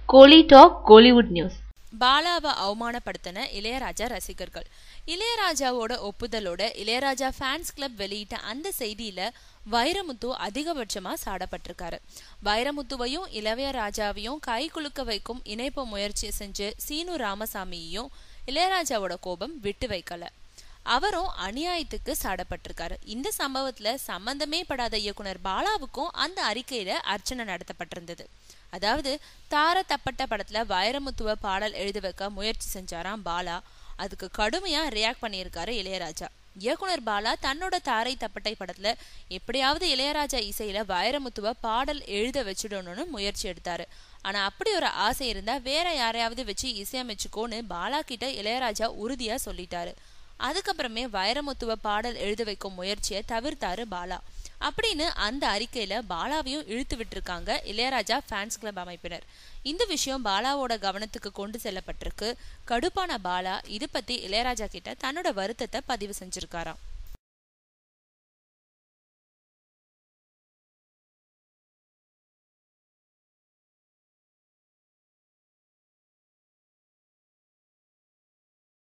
கோலி talk Kollywood news பாலாவை அவமானப்படுத்தின இளையராஜா ரசிகர்கள் இளையராஜாவோட ஒப்புதலோட இளையராஜா ஃபேன்ஸ் கிளப் வெளியிட்ட அந்த செய்தியில வைரமுத்து அதிகபட்சமா சாடப்பட்டிருக்காரு வைரமுத்துவையும் இளையராஜாவையும் கை குலுக்க வைக்கும் இணைப்பு முயற்சி செஞ்சு சீனு ராமசாமியையும் இளையராஜாவோட கோபம் விட்டு வைக்கல அவரும் அநியாயத்துக்கு சாடப்பட்டிருக்காரு இந்த சம்பவத்துல சம்பந்தமே படாத இயக்குனர் பாலாவுக்கும் அந்த அறிக்கையில அர்ச்சனை நடத்தப்பட்டிருந்தது அதாவது தார தப்பட்ட படத்துல வைரமுத்துவ பாடல் எழுத வைக்க முயற்சி செஞ்சாராம் பாலா அதுக்கு கடுமையா ரியாக்ட் பண்ணியிருக்காரு இளையராஜா இயக்குனர் பாலா தன்னோட தாரை தப்பட்டை படத்துல எப்படியாவது இளையராஜா இசையில வைரமுத்துவ பாடல் எழுத வச்சிடணும்னு முயற்சி எடுத்தாரு ஆனா அப்படி ஒரு ஆசை இருந்தா வேற யாரையாவது வச்சு இசையமைச்சுக்கோன்னு பாலா கிட்ட இளையராஜா உறுதியா சொல்லிட்டாரு அதுக்கப்புறமே வைரமுத்துவ பாடல் எழுத வைக்கும் முயற்சியை தவிர்த்தாரு பாலா அப்படின்னு அந்த அறிக்கையில பாலாவையும் இழுத்து விட்டுருக்காங்க இளையராஜா ஃபேன்ஸ் கிளப் அமைப்பினர் இந்த விஷயம் பாலாவோட கவனத்துக்கு கொண்டு செல்லப்பட்டிருக்கு கடுப்பான பாலா இது பத்தி இளையராஜா கிட்ட தன்னோட வருத்தத்தை பதிவு செஞ்சிருக்காராம்